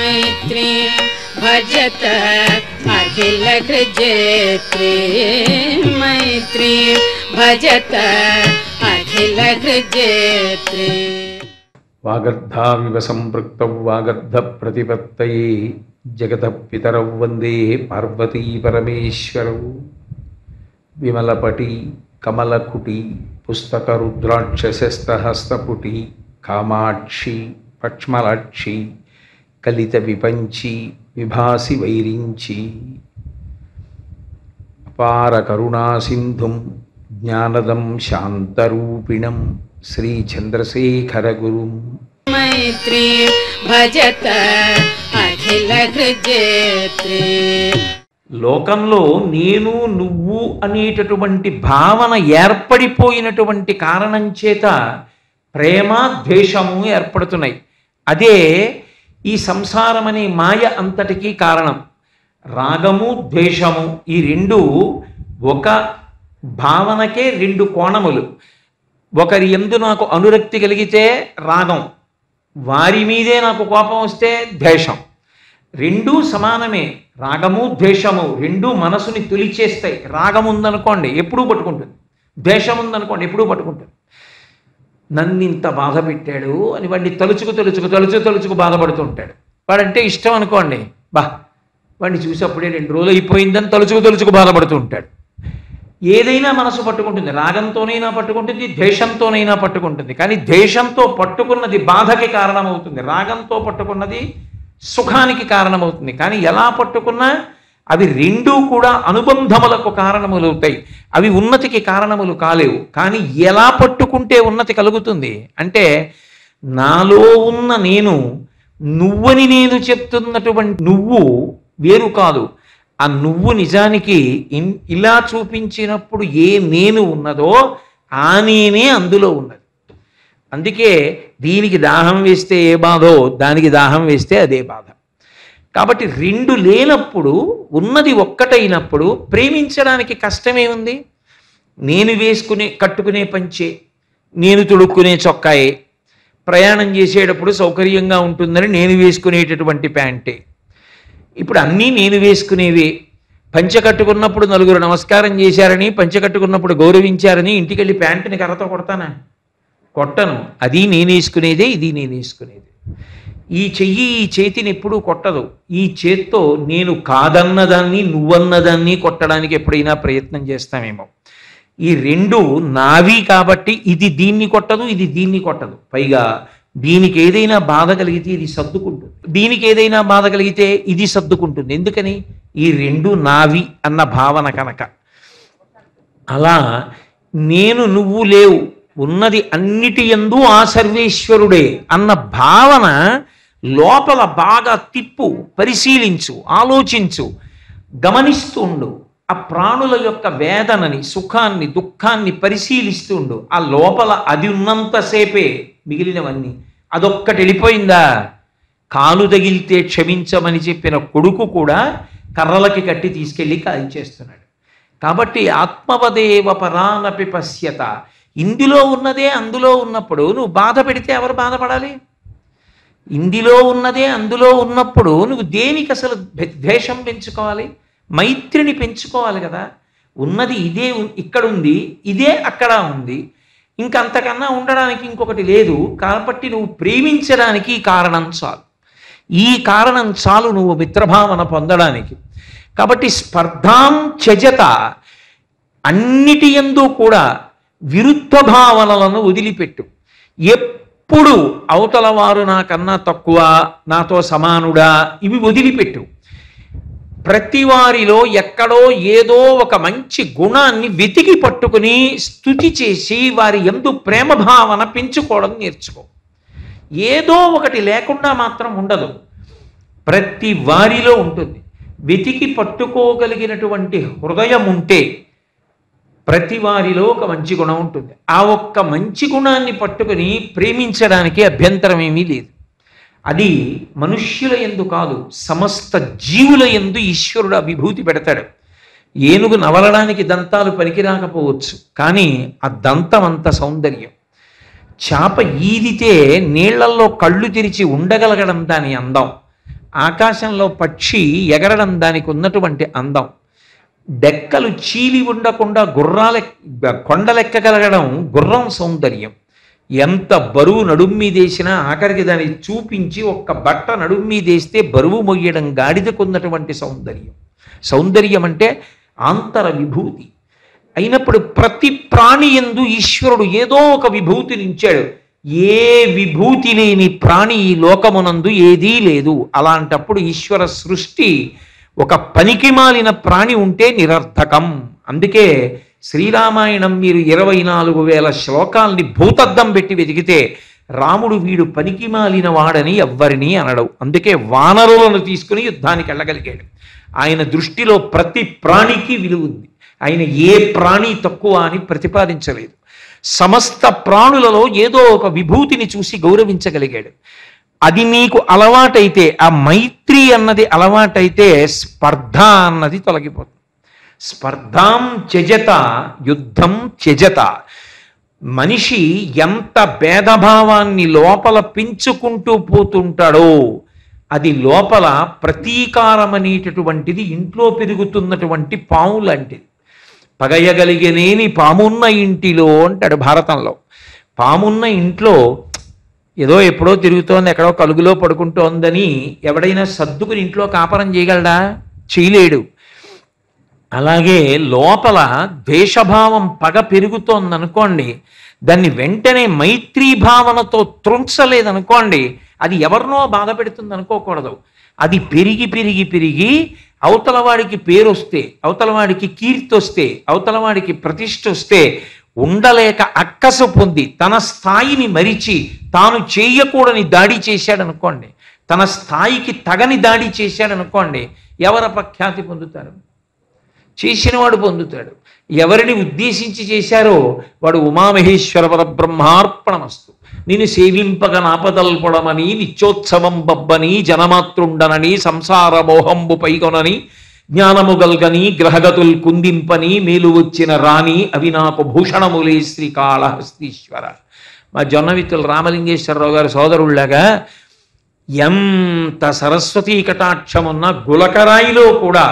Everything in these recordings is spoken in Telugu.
मैत्री भजत अखिल कृजेत्री मैत्री भजत अखिल कृजेत्री వాగర్ధావివ సంపృక్తౌ వాగర్ధ ప్రతిపత్తయే జగత పితరౌ వందే పార్వతీ పరమేశ్వరౌ విమలపటి కమలకుటి పుస్తక రుద్రాక్షస్తహస్తపుటి కామాక్షి పక్ష్మలాక్షి కలిత విపంచి విభాసి వైరించి అపార కరుణా సింధుం జ్ఞానదం శాంతరూపిణం శ్రీచంద్రశేఖర గురుం मैत्री भजत अखिल कृजेत्री లోకంలో నేను నువ్వు అనేటటువంటి భావన ఏర్పడిపోయినటువంటి కారణం చేత ప్రేమ ద్వేషము ఏర్పడుతున్నాయి అదే ఈ సంసారం అనే మాయ అంతటికీ కారణం రాగము ద్వేషము ఈ రెండు ఒక భావనకే రెండు కోణములు ఒకరి ఎందు నాకు అనురక్తి కలిగితే రాగం వారి మీదే నాకు కోపం వస్తే ద్వేషం రెండూ సమానమే రాగము ద్వేషము రెండూ మనసుని తొలిచేస్తాయి రాగం ఉందనుకోండి ఎప్పుడూ పట్టుకుంటుంది ద్వేషం ఉందనుకోండి ఎప్పుడూ పట్టుకుంటుంది నన్ను ఇంత బాధ పెట్టాడు అని వాడిని తలుచుకు తలుచుకు తలుచు తలుచుకు బాధపడుతూ ఉంటాడు వాడంటే ఇష్టం అనుకోండి బా వాడిని చూసప్పుడే రెండు రోజులు అయిపోయిందని తలుచుకు తలుచుకు బాధపడుతూ ఉంటాడు ఏదైనా మనసు పట్టుకుంటుంది రాగంతోనైనా పట్టుకుంటుంది ద్వేషంతోనైనా పట్టుకుంటుంది కానీ ద్వేషంతో పట్టుకున్నది బాధకి కారణమవుతుంది రాగంతో పట్టుకున్నది సుఖానికి కారణమవుతుంది కానీ ఎలా పట్టుకున్నా అవి రెండూ కూడా అనుబంధములకు కారణములవుతాయి అవి ఉన్నతికి కారణములు కాలేవు కానీ ఎలా పట్టుకుంటే ఉన్నతి కలుగుతుంది అంటే నాలో ఉన్న నేను నువ్వని నేను చెప్తున్నటువంటి నువ్వు వేరు కాదు ఆ నువ్వు నిజానికి ఇన్- ఇలా చూపించినప్పుడు ఏ నేను ఉన్నదో ఆ నేనే అందులో ఉన్నది అందుకే దీనికి దాహం వేస్తే ఏ బాధో దానికి దాహం వేస్తే అదే బాధ కాబట్టి రెండు లేనప్పుడు ఉన్నది ఒక్కటైనప్పుడు ప్రేమించడానికి కష్టమే ఉంది నేను వేసుకునే కట్టుకునే పంచే నేను తొడుక్కునే చొక్కాయే ప్రయాణం చేసేటప్పుడు సౌకర్యంగా ఉంటుందని నేను వేసుకునేటటువంటి ప్యాంటే ఇప్పుడు అన్నీ నేను వేసుకునేవే పంచె కట్టుకున్నప్పుడు నలుగురు నమస్కారం చేశారని పంచె కట్టుకున్నప్పుడు గౌరవించారని ఇంటికి వెళ్ళి ప్యాంటుని కర్రతో కొడతానా కొట్టను అది నేను వేసుకునేదే ఇది నేను వేసుకునేది ఈ చెయ్యి ఈ చేతిని ఎప్పుడూ కొట్టదు ఈ చేత్తో నేను కాదన్నదాన్ని నువ్వన్నదాన్ని కొట్టడానికి ఎప్పుడైనా ప్రయత్నం చేస్తామేమో ఈ రెండు నావి కాబట్టి ఇది దీన్ని కొట్టదు ఇది దీన్ని కొట్టదు పైగా దీనికి ఏదైనా బాధ కలిగితే ఇది సర్దుకుంటుంది దీనికి ఏదైనా బాధ కలిగితే ఇది సర్దుకుంటుంది ఎందుకని ఈ రెండు నావి అన్న భావన కనుక అలా నేను నువ్వు లేవు ఉన్నది అన్నిటి ఎందు ఆ సర్వేశ్వరుడే అన్న భావన లోపల బాగా తిప్పు పరిశీలించు ఆలోచించు గమనిస్తూ ఉండు ఆ ప్రాణుల యొక్క వేదనని సుఖాన్ని దుఃఖాన్ని పరిశీలిస్తూ ఉండు ఆ లోపల అది ఉన్నంతసేపే మిగిలినవన్నీ అదొక్కటి వెళ్ళిపోయిందా కాలు తగిలితే క్షమించమని చెప్పిన కొడుకు కూడా కర్రలకి కట్టి తీసుకెళ్ళి కాల్చేస్తున్నాడు కాబట్టి ఆత్మవదేవ పరానపి పశ్యత ఇందులో ఉన్నదే అందులో ఉన్నప్పుడు నువ్వు బాధ పెడితే ఎవరు బాధపడాలి ఇందులో ఉన్నదే అందులో ఉన్నప్పుడు నువ్వు దేనికి అసలు ద్వే- ద్వేషం పెంచుకోవాలి మైత్రిని పెంచుకోవాలి కదా ఉన్నది ఇదే ఉం- ఇక్కడ ఉంది ఇదే అక్కడ ఉంది ఇంకంతకన్నా ఉండడానికి ఇంకొకటి లేదు కాబట్టి నువ్వు ప్రేమించడానికి ఈ కారణం చాలు ఈ కారణం చాలు నువ్వు మిత్రభావన పొందడానికి కాబట్టి స్పర్ధాం త్యజత అన్నిటి ఎందు కూడా విరుద్ధ భావనలను వదిలిపెట్టు ఎప్పుడు అవతల వారు నాకన్నా తక్కువ నాతో సమానుడా ఇవి వదిలిపెట్టు ప్రతి వారిలో ఎక్కడో ఏదో ఒక మంచి గుణాన్ని వెతికి పట్టుకుని స్థుతి చేసి వారి ఎందు ప్రేమ భావన పెంచుకోవడం నేర్చుకో ఏదో ఒకటి లేకుండా మాత్రం ఉండదు ప్రతి వారిలో ఉంటుంది వెతికి పట్టుకోగలిగినటువంటి హృదయం ఉంటే ప్రతి వారిలో ఒక మంచి గుణం ఉంటుంది ఆ ఒక్క మంచి గుణాన్ని పట్టుకుని ప్రేమించడానికి అభ్యంతరం ఏమీ లేదు అది మనుష్యుల ఎందు కాదు సమస్త జీవుల ఎందు ఈశ్వరుడు అభిభూతి పెడతాడు ఏనుగు నవలడానికి దంతాలు పనికిరాకపోవచ్చు కానీ ఆ దంతం అంత సౌందర్యం చేప ఈదితే నీళ్లల్లో కళ్ళు తెరిచి ఉండగలగడం దాని అందం ఆకాశంలో పక్షి ఎగరడం దానికి ఉన్నటువంటి అందం డెక్కలు చీలి ఉండకుండా గుర్రాల కొండలెక్కగలగడం గుర్రం సౌందర్యం ఎంత బరువు నడుము మీదేసినా ఆఖరికి దాన్ని చూపించి ఒక్క బట్ట నడుము మీదేస్తే బరువు మొయ్యడం గాడిదకున్నటువంటి సౌందర్యం సౌందర్యం అంటే ఆంతర విభూతి అయినప్పుడు ప్రతి ప్రాణి ఎందు ఈశ్వరుడు ఏదో ఒక విభూతిని ఇచ్చాడు ఏ విభూతి లేని ప్రాణి ఈ లోకమునందు ఏదీ లేదు అలాంటప్పుడు ఈశ్వర సృష్టి ఒక పనికి మాలిన ప్రాణి ఉంటే నిరర్థకం అందుకే శ్రీరామాయణం మీరు ఇరవై నాలుగు వేల శ్లోకాల్ని భూతద్దం పెట్టి వెతికితే రాముడు వీడు పనికి మాలిన వాడని ఎవ్వరినీ అనడు అందుకే వానరులను తీసుకుని యుద్ధానికి వెళ్ళగలిగాడు ఆయన దృష్టిలో ప్రతి ప్రాణికి విలువ ఉంది ఆయన ఏ ప్రాణి తక్కువ అని ప్రతిపాదించలేదు సమస్త ప్రాణులలో ఏదో ఒక విభూతిని చూసి గౌరవించగలిగాడు అది మీకు అలవాటైతే ఆ మైత్రి అన్నది అలవాటైతే స్పర్ధ అన్నది తొలగిపోతుంది స్పర్ధాం త్యజత యుద్ధం త్యజత మనిషి ఎంత భేదభావాన్ని లోపల పెంచుకుంటూ పోతుంటాడో అది లోపల ప్రతీకారం అనేటటువంటిది ఇంట్లో పెరుగుతున్నటువంటి పాము లాంటిది పగయగలిగనేని పామున్న ఇంటిలో అంటాడు భారతంలో పామున్న ఇంట్లో ఏదో ఎప్పుడో తిరుగుతోంది ఎక్కడో కలుగులో పడుకుంటోందని ఎవడైనా సర్దుకుని ఇంట్లో కాపరం చేయగలడా చేయలేడు అలాగే లోపల ద్వేషభావం పగ పెరుగుతోందనుకోండి దాన్ని వెంటనే మైత్రీ భావనతో త్రుంచలేదనుకోండి అది ఎవరినో బాధ పెడుతుంది అనుకోకూడదు అది పెరిగి పెరిగి పెరిగి అవతల వాడికి పేరు వస్తే అవతల వాడికి కీర్తి వస్తే అవతల వాడికి ప్రతిష్ఠ వస్తే ఉండలేక అక్కసు పొంది తన స్థాయిని మరిచి తాను చేయకూడని దాడి చేశాడనుకోండి తన స్థాయికి తగని దాడి చేశాడనుకోండి ఎవర ప్రఖ్యాతి పొందుతారు చేసినవాడు పొందుతాడు ఎవరిని ఉద్దేశించి చేశారో వాడు ఉమామహేశ్వర పరబ్రహ్మార్పణమస్తు నేను సేవింపగ నాపదల్పడమని నిత్యోత్సవం బబ్బని జనమాతృండనని సంసార మోహంబు పైకొనని జ్ఞానము గల్గని గ్రహగతుల్ కుందింపని మేలు వచ్చిన రాణి అవి నాకు భూషణములే శ్రీకాళహస్తీశ్వర మా జొన్నవిత్తులు రామలింగేశ్వరరావు గారి సోదరుళ్ళగా ఎంత సరస్వతీ కటాక్షమున్న గులకరాయిలో కూడా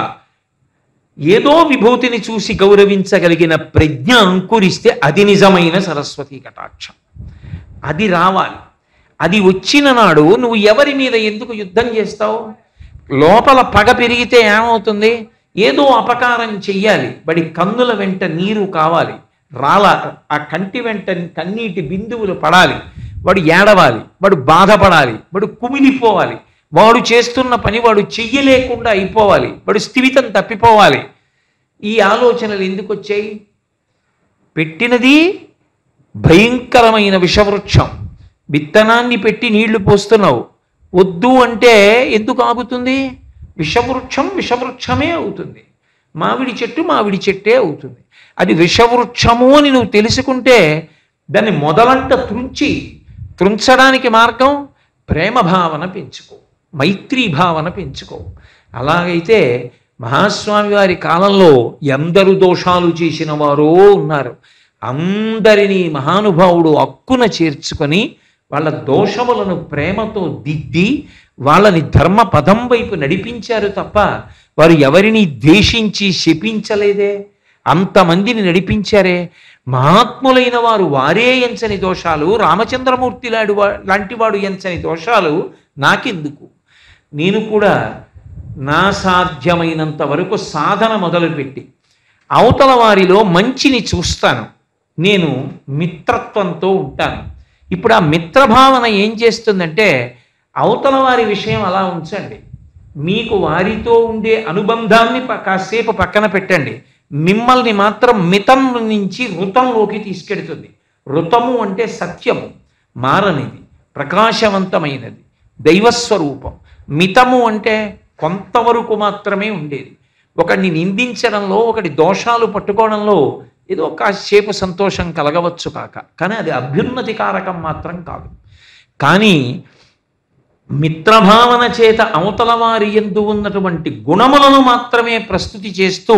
ఏదో విభూతిని చూసి గౌరవించగలిగిన ప్రజ్ఞ అంకురిస్తే అది నిజమైన సరస్వతీ కటాక్షం అది రావాలి అది వచ్చిన నాడు నువ్వు ఎవరి మీద ఎందుకు యుద్ధం చేస్తావు లోపల పగ పెరిగితే ఏమవుతుంది ఏదో అపకారం చెయ్యాలి వాడి కన్నుల వెంట నీరు కావాలి రాల ఆ కంటి వెంట కన్నీటి బిందువులు పడాలి వాడు ఏడవాలి వాడు బాధపడాలి వాడు కుమిలిపోవాలి వాడు చేస్తున్న పని వాడు చెయ్యలేకుండా అయిపోవాలి వాడు స్థిమితం తప్పిపోవాలి ఈ ఆలోచనలు ఎందుకు వచ్చాయి పెట్టినది భయంకరమైన విషవృక్షం విత్తనాన్ని పెట్టి నీళ్లు పోస్తున్నావు వద్దు అంటే ఎందుకు ఆగుతుంది విషవృక్షం విషవృక్షమే అవుతుంది మామిడి చెట్టు మామిడి చెట్టే అవుతుంది అది విషవృక్షము అని నువ్వు తెలుసుకుంటే దాన్ని మొదలంట త్రుంచి త్రుంచడానికి మార్గం ప్రేమ భావన పెంచుకో మైత్రీ భావన పెంచుకో అలాగైతే మహాస్వామి వారి కాలంలో ఎందరు దోషాలు చేసిన వారో ఉన్నారు అందరినీ మహానుభావుడు అక్కున చేర్చుకొని వాళ్ళ దోషములను ప్రేమతో దిద్ది వాళ్ళని ధర్మ పదం వైపు నడిపించారు తప్ప వారు ఎవరిని ద్వేషించి శపించలేదే అంతమందిని నడిపించారే మహాత్ములైన వారు వారే ఎంచని దోషాలు రామచంద్రమూర్తి లాంటి వా లాంటి వాడు ఎంచని దోషాలు నాకెందుకు నేను కూడా నా సాధ్యమైనంత వరకు సాధన మొదలుపెట్టి అవతల వారిలో మంచిని చూస్తాను నేను మిత్రత్వంతో ఉంటాను ఇప్పుడు ఆ మిత్రభావన ఏం చేస్తుందంటే అవతల వారి విషయం అలా ఉంచండి మీకు వారితో ఉండే అనుబంధాన్ని ప- కాసేపు పక్కన పెట్టండి మిమ్మల్ని మాత్రం మితం నుంచి ఋతంలోకి తీసుకెడుతుంది ఋతము అంటే సత్యము మారనిది ప్రకాశవంతమైనది దైవస్వరూపం మితము అంటే కొంతవరకు మాత్రమే ఉండేది ఒకడిని నిందించడంలో ఒకటి దోషాలు పట్టుకోవడంలో ఏదో కాసేపు సంతోషం కలగవచ్చు కాక కానీ అది అభ్యున్నతి కారకం మాత్రం కాదు కానీ మిత్రభావన చేత అవతల వారి ఎందు ఉన్నటువంటి గుణములను మాత్రమే ప్రస్తుతి చేస్తూ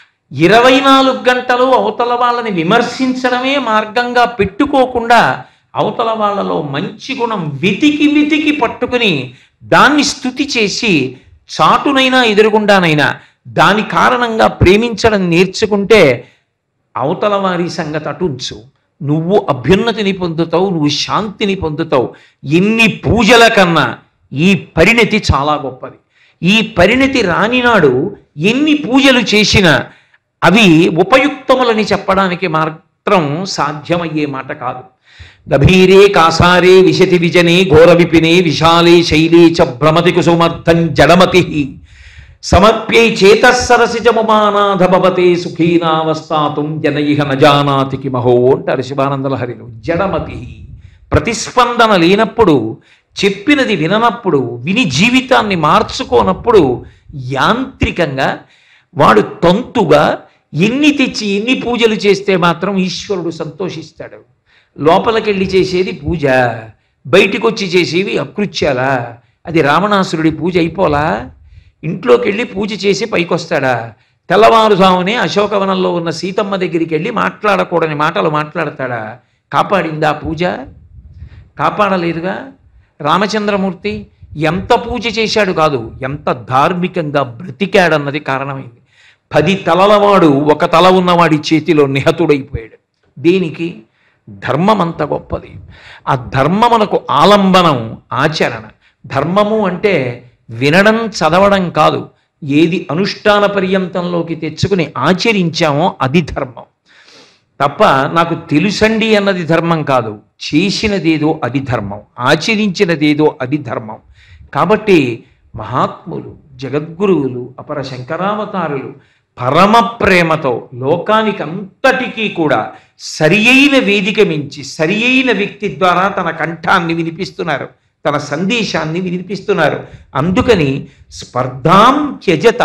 ఇరవై నాలుగు గంటలు అవతల వాళ్ళని విమర్శించడమే మార్గంగా పెట్టుకోకుండా అవతల వాళ్ళలో మంచి గుణం వెతికి వెతికి పట్టుకుని దాన్ని స్థుతి చేసి చాటునైనా ఎదురుగుండానైనా దాని కారణంగా ప్రేమించడం నేర్చుకుంటే అవతల వారి సంగతి అటుంచు నువ్వు అభ్యున్నతిని పొందుతావు నువ్వు శాంతిని పొందుతావు ఎన్ని పూజల కన్నా ఈ పరిణతి చాలా గొప్పది ఈ పరిణతి రానినాడు ఎన్ని పూజలు చేసినా అవి ఉపయుక్తములని చెప్పడానికి మాత్రం సాధ్యమయ్యే మాట కాదు గభీరే కాసారే విశతి విజనే ఘోర విపినే విశాలే శైలే చ భ్రమతి కుసుమర్థం జడమతి సమర్ప్యై చేతస్సరసిజముమానాథ భవతే సుఖీనావస్థాతుం జన ఇహ నజానాతి కిమహో అంటారు శివానందల హరిలు జడమతి ప్రతిస్పందన లేనప్పుడు చెప్పినది విననప్పుడు విని జీవితాన్ని మార్చుకోనప్పుడు యాంత్రికంగా వాడు తంతుగా ఎన్ని తెచ్చి ఎన్ని పూజలు చేస్తే మాత్రం ఈశ్వరుడు సంతోషిస్తాడు లోపలికెళ్ళి చేసేది పూజ బయటికి వచ్చి చేసేవి అకృత్యాలా అది రావణాసురుడి పూజ అయిపోలా ఇంట్లోకి వెళ్ళి పూజ చేసి పైకొస్తాడా తెల్లవారుజామునే అశోకవనంలో ఉన్న సీతమ్మ దగ్గరికి వెళ్ళి మాట్లాడకూడని మాటలు మాట్లాడతాడా కాపాడిందా పూజ కాపాడలేదుగా రామచంద్రమూర్తి ఎంత పూజ చేశాడు కాదు ఎంత ధార్మికంగా బ్రతికాడన్నది కారణమైంది పది తలలవాడు ఒక తల ఉన్నవాడి చేతిలో నిహతుడైపోయాడు దేనికి ధర్మం అంత గొప్పది ఆ ధర్మమునకు ఆలంబనం ఆచరణ ధర్మము అంటే వినడం చదవడం కాదు ఏది అనుష్ఠాన పర్యంతంలోకి తెచ్చుకుని ఆచరించామో అది ధర్మం తప్ప నాకు తెలుసండి అన్నది ధర్మం కాదు చేసినదేదో అది ధర్మం ఆచరించినదేదో అది ధర్మం కాబట్టి మహాత్ములు జగద్గురువులు అపర శంకరావతారులు పరమ ప్రేమతో లోకానికి అంతటికీ కూడా సరి అయిన వేదిక మించి సరి అయిన వ్యక్తి ద్వారా తన కంఠాన్ని వినిపిస్తున్నారు తన సందేశాన్ని వినిపిస్తున్నారు అందుకని స్పర్ధాం త్యజత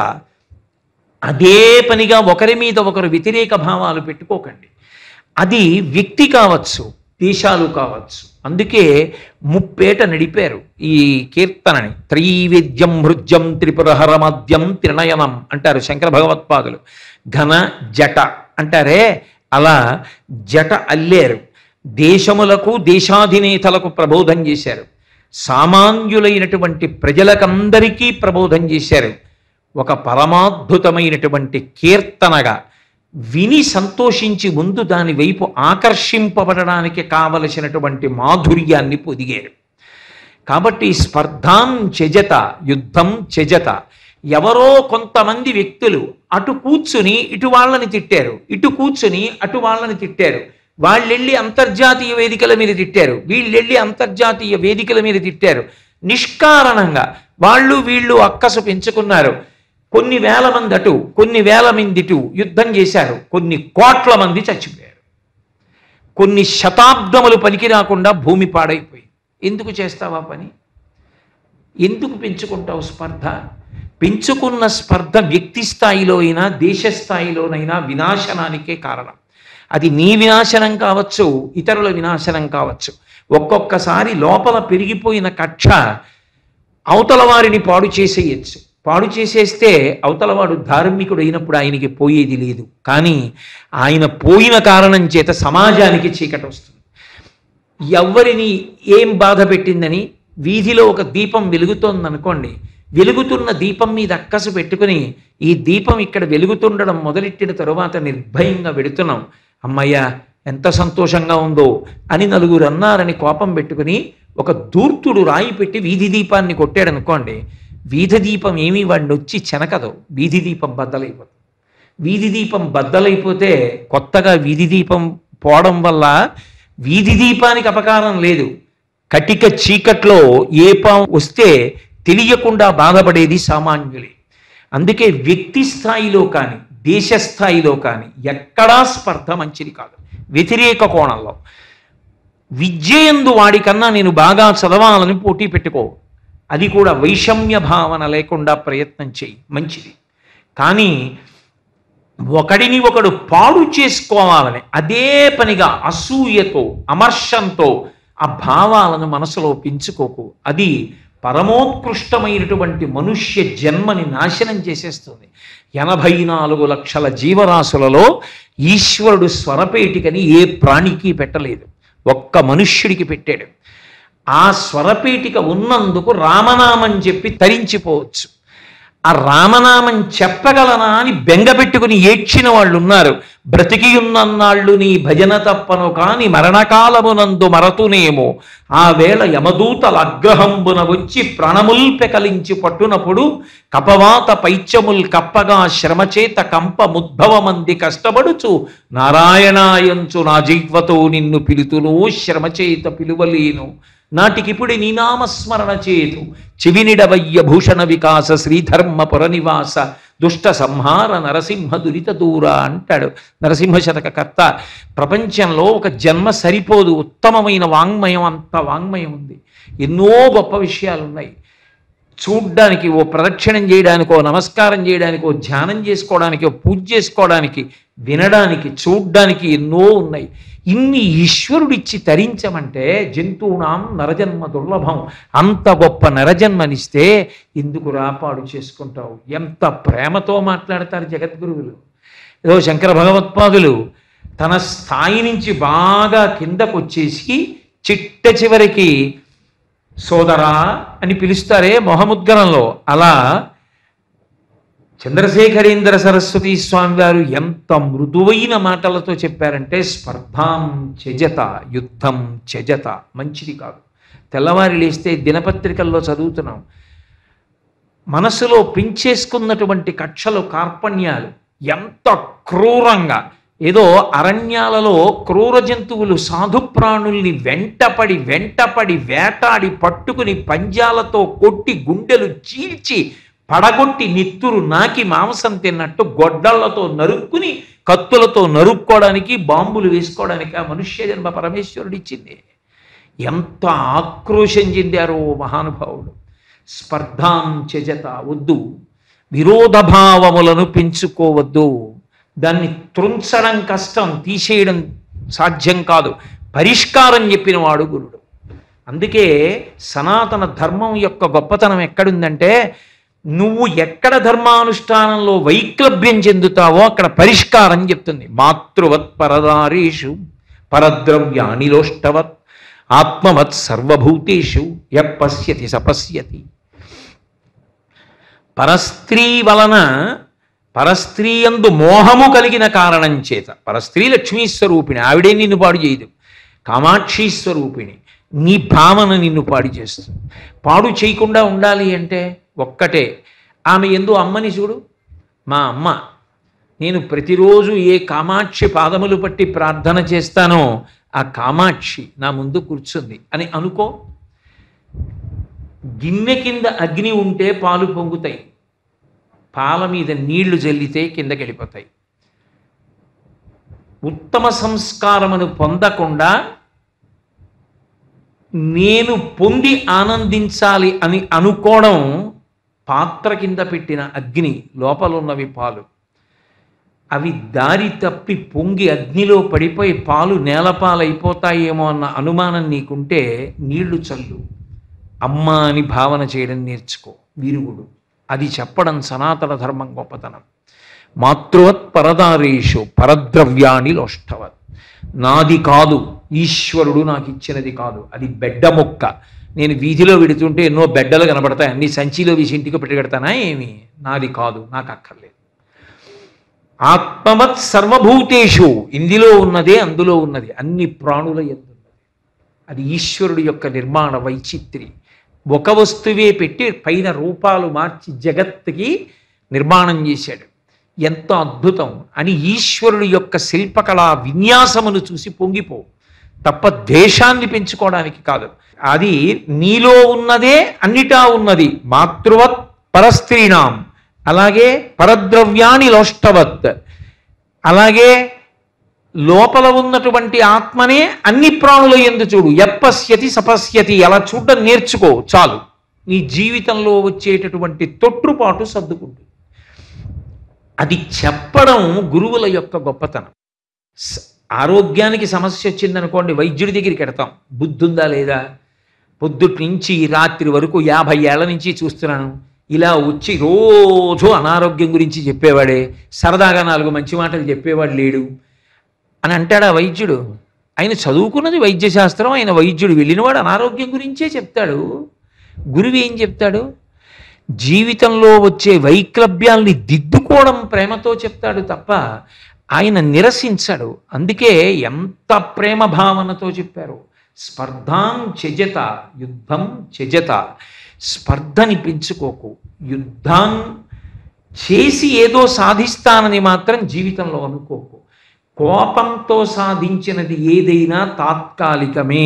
అదే పనిగా ఒకరి మీద ఒకరు వ్యతిరేక భావాలు పెట్టుకోకండి అది వ్యక్తి కావచ్చు దేశాలు కావచ్చు అందుకే ముప్పేట నడిపారు ఈ కీర్తనని త్రైవేద్యం హృద్యం త్రిపురహరమద్యం త్రినయనం అంటారు శంకర భగవత్పాదులు ఘన జట అంటారే అలా జట అల్లేరు దేశములకు దేశాధినేతలకు ప్రబోధం చేశారు సామాన్యులైనటువంటి ప్రజలకందరికీ ప్రబోధం చేశారు ఒక పరమాద్భుతమైనటువంటి కీర్తనగా విని సంతోషించి ముందు దాని వైపు ఆకర్షింపబడడానికి కావలసినటువంటి మాధుర్యాన్ని పొదిగారు కాబట్టి స్పర్ధాం చెజత యుద్ధం చెజత ఎవరో కొంతమంది వ్యక్తులు అటు కూర్చుని ఇటు వాళ్ళని తిట్టారు ఇటు కూర్చుని అటు వాళ్ళని తిట్టారు వాళ్ళెళ్ళి అంతర్జాతీయ వేదికల మీద తిట్టారు వీళ్ళెళ్ళి అంతర్జాతీయ వేదికల మీద తిట్టారు నిష్కారణంగా వాళ్ళు వీళ్ళు అక్కసు పెంచుకున్నారు కొన్ని వేల మంది అటు కొన్ని వేల మంది ఇటు యుద్ధం చేశారు కొన్ని కోట్ల మంది చచ్చిపోయారు కొన్ని శతాబ్దములు పనికి రాకుండా భూమి పాడైపోయింది ఎందుకు చేస్తావా పని ఎందుకు పెంచుకుంటావు స్పర్ధ పెంచుకున్న స్పర్ధ వ్యక్తి స్థాయిలో అయినా దేశ స్థాయిలోనైనా వినాశనానికే కారణం అది నీ వినాశనం కావచ్చు ఇతరుల వినాశనం కావచ్చు ఒక్కొక్కసారి లోపల పెరిగిపోయిన కక్ష అవతల వారిని పాడు చేసేయచ్చు పాడు చేసేస్తే అవతలవాడు ధార్మికుడు అయినప్పుడు ఆయనకి పోయేది లేదు కానీ ఆయన పోయిన కారణం చేత సమాజానికి చీకటి వస్తుంది ఎవరిని ఏం బాధ పెట్టిందని వీధిలో ఒక దీపం వెలుగుతోంది అనుకోండి వెలుగుతున్న దీపం మీద అక్కసు పెట్టుకుని ఈ దీపం ఇక్కడ వెలుగుతుండడం మొదలెట్టిన తరువాత నిర్భయంగా వెడుతున్నాం అమ్మయ్య ఎంత సంతోషంగా ఉందో అని నలుగురు అన్నారని కోపం పెట్టుకుని ఒక దూర్తుడు రాయి పెట్టి వీధి దీపాన్ని కొట్టాడు అనుకోండి వీధి దీపం ఏమీ వాడిని వచ్చి చెనకదు వీధి దీపం బద్దలైపోతుంది వీధి దీపం బద్దలైపోతే కొత్తగా వీధి దీపం పోవడం వల్ల వీధి దీపానికి అపకారం లేదు కటిక చీకట్లో ఏ పాము వస్తే తెలియకుండా బాధపడేది సామాన్యులే అందుకే వ్యక్తి స్థాయిలో కానీ దేశ స్థాయిలో కానీ ఎక్కడా స్పర్ధ మంచిది కాదు వ్యతిరేక కోణంలో విద్యయందు వాడికన్నా నేను బాగా చదవాలని పోటీ పెట్టుకో అది కూడా వైషమ్య భావన లేకుండా ప్రయత్నం చేయి మంచిది కానీ ఒకడిని ఒకడు పాడు చేసుకోవాలని అదే పనిగా అసూయతో అమర్షంతో ఆ భావాలను మనసులో పెంచుకోకు అది పరమోత్కృష్టమైనటువంటి మనుష్య జన్మని నాశనం చేసేస్తుంది ఎనభై నాలుగు లక్షల జీవరాశులలో ఈశ్వరుడు స్వరపేటికని ఏ ప్రాణికి పెట్టలేదు ఒక్క ఒక్క మనుష్యుడికి పెట్టాడు ఆ స్వరపీఠిక ఉన్నందుకు రామనామం చెప్పి తరించిపోవచ్చు ఆ రామనామం చెప్పగలనా అని బెంగ పెట్టుకుని ఏడ్చిన వాళ్ళు ఉన్నారు బ్రతికియున్నన్నాళ్ళు నీ భజన తప్పను కాని మరణకాలమునందు మరతునేమో ఆ వేళ యమదూతల అగ్రహంబున వచ్చి ప్రాణముల్ పెకలించి పట్టునప్పుడు కపవాత పైత్యముల్ కప్పగా శ్రమచేత కంప ముద్భవమంది కష్టపడుచు నారాయణాయంచు నా జీవ్వతో నిన్ను పిలుతును శ్రమచేత పిలువలేను నాటికిపుడి నీ నామస్మరణ చేతు చెవినిడవయ్య భూషణ వికాస శ్రీధర్మ పురనివాస దుష్ట సంహార నరసింహ దురిత దూర అంటాడు నరసింహ శతక కర్త ప్రపంచంలో ఒక జన్మ సరిపోదు ఉత్తమమైన వాంగ్మయం అంత వాంగ్మయం ఉంది ఎన్నో గొప్ప విషయాలు ఉన్నాయి చూడ్డానికి ఓ ప్రదక్షిణం చేయడానికి ఓ నమస్కారం చేయడానికి ఓ ధ్యానం చేసుకోవడానికి ఓ పూజ చేసుకోవడానికి వినడానికి చూడ్డానికి ఎన్నో ఉన్నాయి ఇన్ని ఈశ్వరుడిచ్చి తరించమంటే జంతువునాం నరజన్మ దుర్లభం అంత గొప్ప నరజన్మనిస్తే ఎందుకు రాపాడు చేసుకుంటావు ఎంత ప్రేమతో మాట్లాడతారు జగద్గురువులు ఏదో శంకర భగవత్పాదులు తన స్థాయి నుంచి బాగా కిందకు వచ్చేసి చిట్ట చివరికి సోదరా అని పిలుస్తారే మొహముద్గరంలో అలా చంద్రశేఖరేంద్ర సరస్వతి స్వామి వారు ఎంత మృదువైన మాటలతో చెప్పారంటే స్పర్ధాం త్యజత యుద్ధం త్యజత మంచిది కాదు తెల్లవారి లేస్తే దినపత్రికల్లో చదువుతున్నాం మనసులో పెంచేసుకున్నటువంటి కక్షలు కార్పణ్యాలు ఎంత క్రూరంగా ఏదో అరణ్యాలలో క్రూర జంతువులు సాధు ప్రాణుల్ని వెంటపడి వెంటపడి వేటాడి పట్టుకుని పంజాలతో కొట్టి గుండెలు చీల్చి పడగొట్టి నిత్తురు నాకి మాంసం తిన్నట్టు గొడ్డళ్లతో నరుక్కుని కత్తులతో నరుక్కోవడానికి బాంబులు వేసుకోవడానికి ఆ మనుష్య జన్మ పరమేశ్వరుడు ఇచ్చింది ఎంత ఆక్రోశం చెందారో మహానుభావుడు స్పర్ధాం త్యజత వద్దు విరోధభావములను పెంచుకోవద్దు దాన్ని త్రుంచడం కష్టం తీసేయడం సాధ్యం కాదు పరిష్కారం చెప్పిన వాడు గురుడు అందుకే సనాతన ధర్మం యొక్క గొప్పతనం ఎక్కడుందంటే నువ్వు ఎక్కడ ధర్మానుష్ఠానంలో వైక్లభ్యం చెందుతావో అక్కడ పరిష్కారం చెప్తుంది మాతృవత్ పరదారీషు పరద్రవ్యానిలోష్టవత్ ఆత్మవత్ సర్వభూతేషు యపశ్యతి సపశ్యతి పరస్త్రీ వలన పరస్త్రీ యందు మోహము కలిగిన కారణం చేత పరస్త్రీ లక్ష్మీ స్వరూపిణి ఆవిడే నిన్ను పాడు చేయదు కామాక్షి స్వరూపిణి నీ భావన నిన్ను పాడు చేస్తుంది పాడు చేయకుండా ఉండాలి అంటే ఒక్కటే ఆమె ఎందు అమ్మని చూడు మా అమ్మ నేను ప్రతిరోజు ఏ కామాక్షి పాదములు పట్టి ప్రార్థన చేస్తానో ఆ కామాక్షి నా ముందు కూర్చుంది అని అనుకో గిన్నె కింద అగ్ని ఉంటే పాలు పొంగుతాయి పాల మీద నీళ్లు జల్లితే కిందకి వెళ్ళిపోతాయి ఉత్తమ సంస్కారమును పొందకుండా నేను పొంది ఆనందించాలి అని అనుకోవడం పాత్ర కింద పెట్టిన అగ్ని లోపల ఉన్నవి పాలు అవి దారి తప్పి పొంగి అగ్నిలో పడిపోయి పాలు నేలపాలైపోతాయేమో అన్న అనుమానం నీకుంటే నీళ్లు చల్లు అమ్మ అని భావన చేయడం నేర్చుకో విరుగుడు అది చెప్పడం సనాతన ధర్మం గొప్పతనం మాతృవత్ పరదారేషు పరద్రవ్యాణి లోష్టవత్ నాది కాదు ఈశ్వరుడు నాకు ఇచ్చినది కాదు అది బెడ్డ మొక్క నేను వీధిలో వెడుతుంటే ఎన్నో బెడ్డలు కనబడతాయి అన్ని సంచిలో వేసి ఇంటికి పెట్టుకెడతానా ఏమి నాది కాదు నాకు అక్కర్లేదు ఆత్మవత్ సర్వభూతేషు ఇందులో ఉన్నదే అందులో ఉన్నది అన్ని ప్రాణుల ఎందున్నది అది ఈశ్వరుడు యొక్క నిర్మాణ వైచిత్రి ఒక వస్తువే పెట్టి పైన రూపాలు మార్చి జగత్తుకి నిర్మాణం చేశాడు ఎంత అద్భుతం అని ఈశ్వరుడు యొక్క శిల్పకళా విన్యాసమును చూసి పొంగిపో తప్ప దేశాన్ని పెంచుకోవడానికి కాదు అది నీలో ఉన్నదే అన్నిటా ఉన్నది మాతృవత్ పరస్త్రీణాం అలాగే పరద్రవ్యాని లోష్టవత్ అలాగే లోపల ఉన్నటువంటి ఆత్మనే అన్ని ప్రాణుల ఎందు చూడు ఎప్పశ్యతి సపశ్యతి అలా చూడడం నేర్చుకో చాలు నీ జీవితంలో వచ్చేటటువంటి తొట్టుపాటు సర్దుకుంటుంది అది చెప్పడం గురువుల యొక్క గొప్పతనం స- ఆరోగ్యానికి సమస్య వచ్చిందనుకోండి వైద్యుడి దగ్గరికి వెడతాం బుద్ధి ఉందా లేదా పొద్దుటి నుంచి రాత్రి వరకు యాభై ఏళ్ల నుంచి చూస్తున్నాను ఇలా వచ్చి రోజు అనారోగ్యం గురించి చెప్పేవాడే సరదాగా నాలుగు మంచి మాటలు చెప్పేవాడు లేడు అని అంటాడా వైద్యుడు ఆయన చదువుకున్నది వైద్యశాస్త్రం ఆయన వైద్యుడు వెళ్ళినవాడు అనారోగ్యం గురించే చెప్తాడు గురువు ఏం చెప్తాడు జీవితంలో వచ్చే వైక్లభ్యాల్ని దిద్దుకోవడం ప్రేమతో చెప్తాడు తప్ప ఆయన నిరసించాడు అందుకే ఎంత ప్రేమ భావనతో చెప్పారు స్పర్ధాం చెజత యుద్ధం చెజత స్పర్ధని పెంచుకోకు యుద్ధం చేసి ఏదో సాధిస్తానని మాత్రం జీవితంలో అనుకోకు కోపంతో సాధించినది ఏదైనా తాత్కాలికమే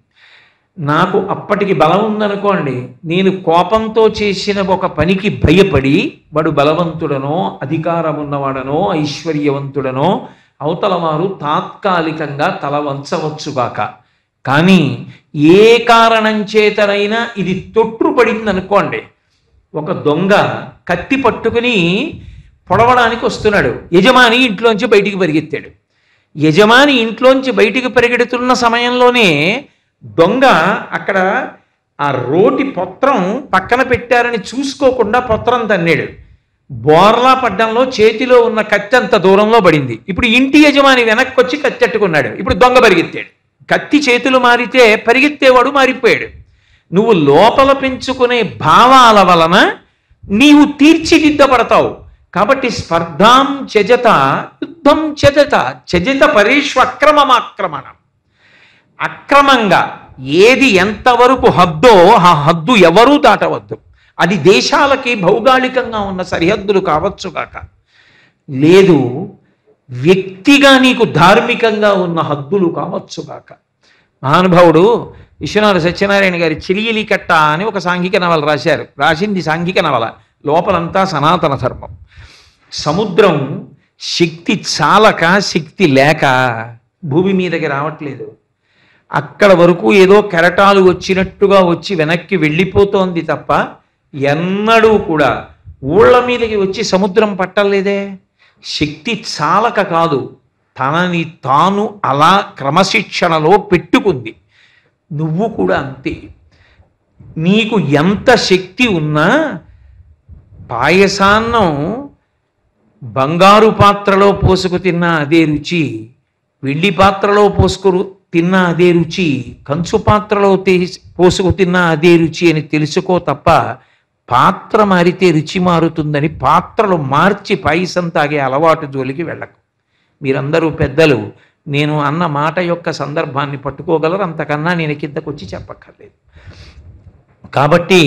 నాకు అప్పటికి బలం ఉందనుకోండి నేను కోపంతో చేసిన ఒక పనికి భయపడి వాడు బలవంతుడనో అధికారం ఉన్నవాడనో ఐశ్వర్యవంతుడనో అవతల వారు తాత్కాలికంగా తల వంచవచ్చుగాక కానీ ఏ కారణం చేతనైనా ఇది తొట్టుపడింది అనుకోండి ఒక దొంగ కత్తి పట్టుకుని పొడవడానికి వస్తున్నాడు యజమాని ఇంట్లోంచి బయటికి పరిగెత్తాడు యజమాని ఇంట్లోంచి బయటికి పరిగెడుతున్న సమయంలోనే దొంగ అక్కడ ఆ రోటి పొత్రం పక్కన పెట్టారని చూసుకోకుండా పొత్రం తన్నాడు బోర్లా పడ్డంలో చేతిలో ఉన్న కత్తి అంత దూరంలో పడింది ఇప్పుడు ఇంటి యజమాని వెనక్కి వచ్చి కత్తి అట్టుకున్నాడు ఇప్పుడు దొంగ పరిగెత్తాడు కత్తి చేతులు మారితే పరిగెత్తేవాడు మారిపోయాడు నువ్వు లోపల పెంచుకునే భావాల వలన నీవు తీర్చిదిద్దపడతావు కాబట్టి స్పర్ధాం చెజత యుద్ధం చెజత చెజత పరేషు అక్రమమాక్రమణం అక్రమంగా ఏది ఎంతవరకు హద్దో ఆ హద్దు ఎవరూ దాటవద్దు అది దేశాలకి భౌగోళికంగా ఉన్న సరిహద్దులు కావచ్చుగాక లేదు వ్యక్తిగా నీకు ధార్మికంగా ఉన్న హద్దులు కావచ్చుగాక మహానుభావుడు విశ్వనాథ సత్యనారాయణ గారి చిలియలి కట్ట అని ఒక సాంఘిక నవల రాశారు రాసింది సాంఘిక నవల లోపలంతా సనాతన ధర్మం సముద్రం శక్తి చాలక శక్తి లేక భూమి మీదకి రావట్లేదు అక్కడ వరకు ఏదో కెరటాలు వచ్చినట్టుగా వచ్చి వెనక్కి వెళ్ళిపోతోంది తప్ప ఎన్నడూ కూడా ఊళ్ళ మీదకి వచ్చి సముద్రం పట్టలేదే శక్తి చాలక కాదు తనని తాను అలా క్రమశిక్షణలో పెట్టుకుంది నువ్వు కూడా అంతే నీకు ఎంత శక్తి ఉన్నా పాయసాన్నం బంగారు పాత్రలో పోసుకు తిన్న అదే రుచి వెండి పాత్రలో పోసుకు తిన్న అదే రుచి కంచు పాత్రలో తీసి పోసుకు తిన్న అదే రుచి అని తెలుసుకో తప్ప పాత్ర మారితే రుచి మారుతుందని పాత్రలు మార్చి పాయసం తాగే అలవాటు జోలికి వెళ్ళకు మీరందరూ పెద్దలు నేను అన్న మాట యొక్క సందర్భాన్ని పట్టుకోగలరు అంతకన్నా నేను కిందకొచ్చి చెప్పక్కర్లేదు కాబట్టి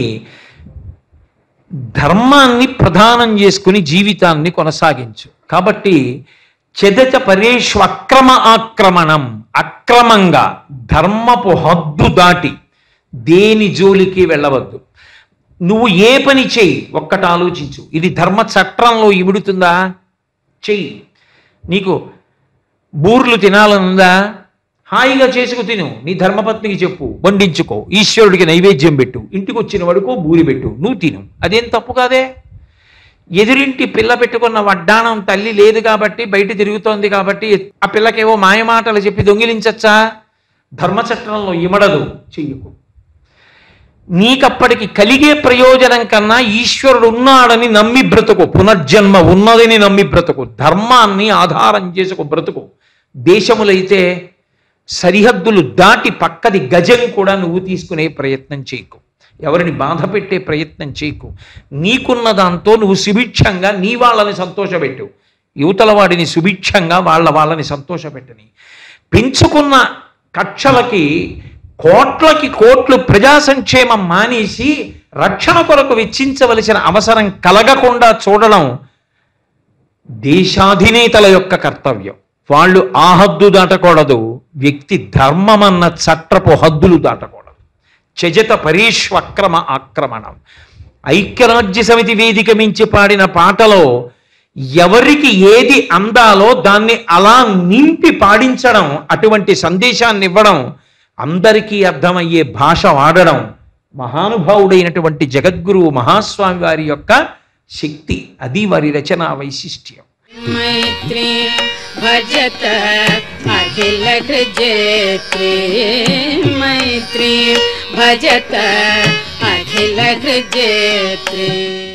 ధర్మాన్ని ప్రధానం చేసుకుని జీవితాన్ని కొనసాగించు కాబట్టి చెదచ పరేషు అక్రమ ఆక్రమణం అక్రమంగా ధర్మపు హద్దు దాటి దేని జోలికి వెళ్ళవద్దు నువ్వు ఏ పని చెయ్యి ఒక్కటి ఆలోచించు ఇది ధర్మ చట్రంలో ఇముడుతుందా చెయ్యి నీకు బూర్లు తినాలనుందా హాయిగా చేసుకు తిను నీ ధర్మపత్నికి చెప్పు వండించుకో ఈశ్వరుడికి నైవేద్యం పెట్టు ఇంటికి వచ్చిన వాడుకో బూరి పెట్టు నువ్వు తిను అదేం తప్పు కాదే ఎదురింటి పిల్ల పెట్టుకున్న వడ్డాణం తల్లి లేదు కాబట్టి బయట తిరుగుతోంది కాబట్టి ఆ పిల్లకేవో మాయమాటలు చెప్పి దొంగిలించచ్చా ధర్మచట్రంలో ఇమడదు చెయ్యకు నీకప్పటికి కలిగే ప్రయోజనం కన్నా ఈశ్వరుడు ఉన్నాడని నమ్మి బ్రతుకు పునర్జన్మ ఉన్నదని నమ్మి బ్రతుకు ధర్మాన్ని ఆధారం చేసుకు బ్రతుకు దేశములైతే సరిహద్దులు దాటి పక్కది గజం కూడా నువ్వు తీసుకునే ప్రయత్నం చేయకు ఎవరిని బాధ పెట్టే ప్రయత్నం చేయకు నీకున్న దాంతో నువ్వు సుభిక్షంగా నీ వాళ్ళని సంతోషపెట్టు యువతల వాడిని సుభిక్షంగా వాళ్ళ వాళ్ళని సంతోషపెట్టని పెంచుకున్న కక్షలకి కోట్లకి కోట్లు ప్రజా సంక్షేమం మానేసి రక్షణ కొరకు వెచ్చించవలసిన అవసరం కలగకుండా చూడడం దేశాధినేతల యొక్క కర్తవ్యం వాళ్ళు ఆ హద్దు దాటకూడదు వ్యక్తి ధర్మమన్న చట్రపు హద్దులు దాటకూడదు చజత పరీష్వక్రమ ఆక్రమణం ఐక్యరాజ్య సమితి వేదిక మించి పాడిన పాటలో ఎవరికి ఏది అందాలో దాన్ని అలా నింపి పాడించడం అటువంటి సందేశాన్ని ఇవ్వడం అందరికీ అర్థమయ్యే భాష వాడడం మహానుభావుడైనటువంటి జగద్గురువు మహాస్వామి వారి యొక్క శక్తి అది వారి రచనా వైశిష్ట్యం मैत्री भजत अखिल कृजेत्री मैत्री भजत अखिल कृजेत्री